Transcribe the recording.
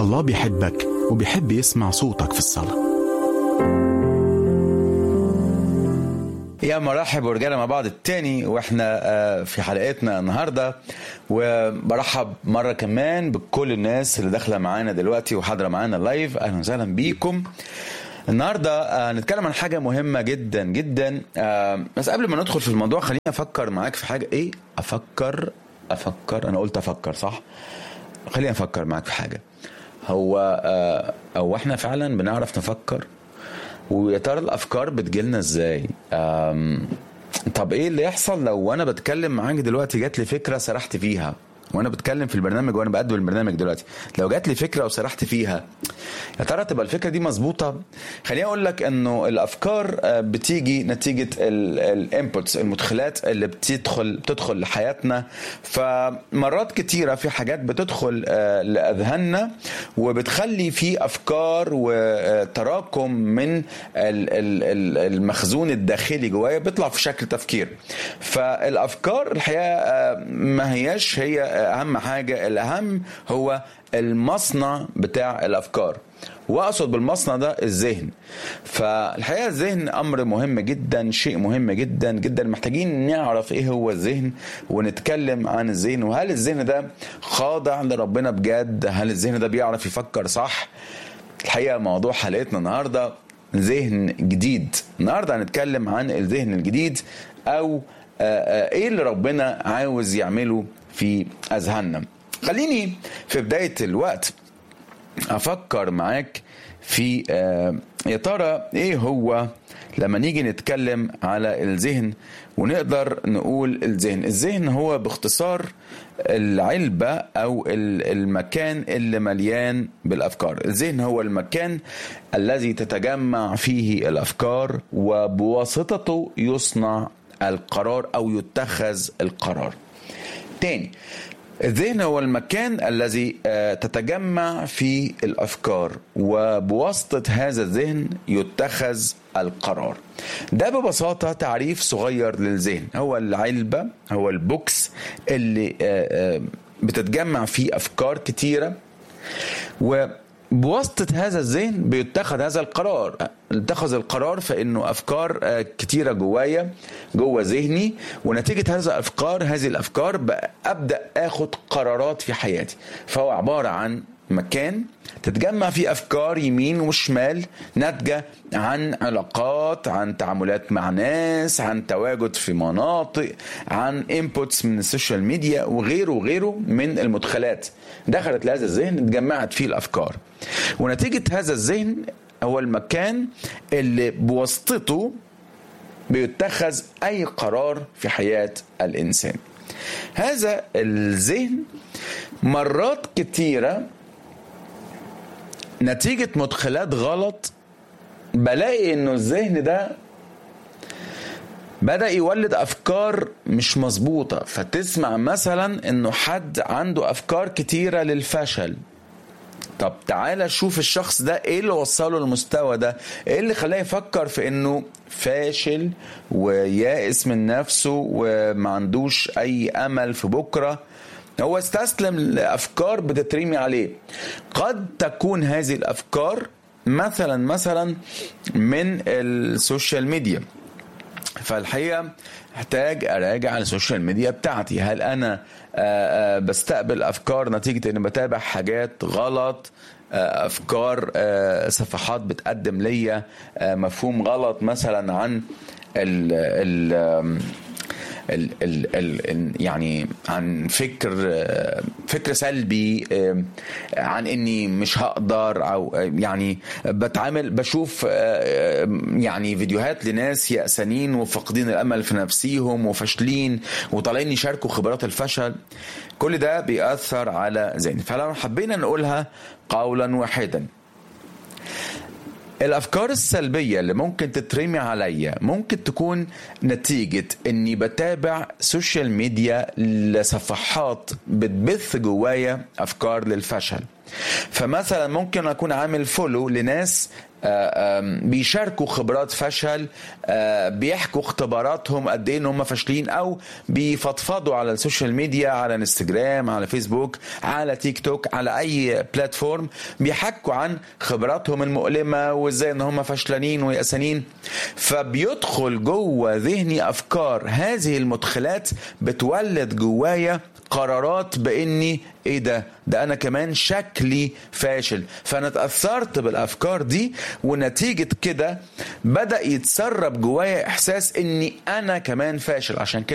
الله بيحبك وبيحب يسمع صوتك في الصلاة يا مرحب ورجعنا مع بعض التاني واحنا آه، في حلقتنا النهارده وبرحب مره كمان بكل الناس اللي داخله معانا دلوقتي وحاضره معانا لايف اهلا وسهلا بيكم النهارده آه، هنتكلم عن حاجه مهمه جدا جدا آه، بس قبل ما ندخل في الموضوع خليني افكر معاك في حاجه ايه افكر افكر انا قلت افكر صح خليني افكر معاك في حاجه هو آه، هو احنا فعلا بنعرف نفكر ويا ترى الافكار بتجيلنا ازاي أم، طب ايه اللي يحصل لو انا بتكلم معاك دلوقتي جات لي فكره سرحت فيها وانا بتكلم في البرنامج وانا بقدم البرنامج دلوقتي لو جات لي فكره وسرحت فيها يا ترى تبقى الفكره دي مظبوطه خليني اقول لك انه الافكار آه، بتيجي نتيجه الانبوتس المدخلات اللي بتدخل بتدخل لحياتنا فمرات كتيره في حاجات بتدخل آه، لاذهاننا وبتخلي في افكار وتراكم من ال- ال- ال- المخزون الداخلي جوايا بيطلع في شكل تفكير فالافكار الحقيقه آه، ما هياش هي اهم حاجه الاهم هو المصنع بتاع الافكار واقصد بالمصنع ده الذهن فالحقيقه الذهن امر مهم جدا شيء مهم جدا جدا محتاجين نعرف ايه هو الذهن ونتكلم عن الذهن وهل الذهن ده خاضع لربنا بجد هل الذهن ده بيعرف يفكر صح الحقيقه موضوع حلقتنا النهارده ذهن جديد النهارده هنتكلم عن الذهن الجديد او آه، آه، ايه اللي ربنا عاوز يعمله في اذهاننا خليني في بدايه الوقت افكر معاك في آه، يا ترى ايه هو لما نيجي نتكلم على الذهن ونقدر نقول الذهن الذهن هو باختصار العلبة او ال- المكان اللي مليان بالافكار الذهن هو المكان الذي تتجمع فيه الافكار وبواسطته يصنع القرار او يتخذ القرار تاني الذهن هو المكان الذي آه، تتجمع فيه الافكار وبواسطه هذا الذهن يتخذ القرار ده ببساطه تعريف صغير للذهن هو العلبه هو البوكس اللي آه، آه، بتتجمع فيه افكار كتيره وبواسطة هذا الذهن بيتخذ هذا القرار اتخذ القرار فانه افكار آه، كتيره جوايا جوه ذهني ونتيجه هذا الافكار هذه الافكار بقى ابدا اخد قرارات في حياتي فهو عباره عن مكان تتجمع فيه افكار يمين وشمال ناتجه عن علاقات عن تعاملات مع ناس عن تواجد في مناطق عن انبوتس من السوشيال ميديا وغيره وغيره من المدخلات دخلت لهذا الذهن اتجمعت فيه الافكار ونتيجه هذا الذهن هو المكان اللي بواسطته بيتخذ اي قرار في حياه الانسان هذا الذهن مرات كتيره نتيجه مدخلات غلط بلاقي انه الذهن ده بدأ يولد أفكار مش مظبوطة فتسمع مثلا إنه حد عنده أفكار كتيرة للفشل طب تعالى شوف الشخص ده ايه اللي وصله للمستوى ده ايه اللي خلاه يفكر في انه فاشل ويائس من نفسه وما عندوش اي امل في بكره هو استسلم لافكار بتترمي عليه قد تكون هذه الافكار مثلا مثلا من السوشيال ميديا فالحقيقه احتاج اراجع السوشيال ميديا بتاعتي هل انا آه، آه، بستقبل افكار نتيجه اني بتابع حاجات غلط آه، افكار آه، صفحات بتقدم ليا آه، مفهوم غلط مثلا عن ال ال آم، ال ال ال يعني عن فكر آه، فكر سلبي آه، عن اني مش هقدر او آه، يعني بتعامل بشوف آه، يعني فيديوهات لناس يأسانين وفاقدين الامل في نفسيهم وفاشلين وطالعين يشاركوا خبرات الفشل كل ده بيأثر على ذهني فلو حبينا نقولها قولا واحدا الافكار السلبيه اللي ممكن تترمي عليا ممكن تكون نتيجه اني بتابع سوشيال ميديا لصفحات بتبث جوايا افكار للفشل فمثلا ممكن اكون عامل فولو لناس آه، آم، بيشاركوا خبرات فشل آه، بيحكوا اختباراتهم قد ايه ان هم فاشلين او بيفضفضوا على السوشيال ميديا على انستجرام على فيسبوك على تيك توك على اي بلاتفورم بيحكوا عن خبراتهم المؤلمه وازاي ان هم فشلانين ويأسانين فبيدخل جوه ذهني افكار هذه المدخلات بتولد جوايا قرارات باني ايه ده ده انا كمان شكلي فاشل فانا اتاثرت بالافكار دي ونتيجه كده بدا يتسرب جوايا احساس اني انا كمان فاشل عشان كده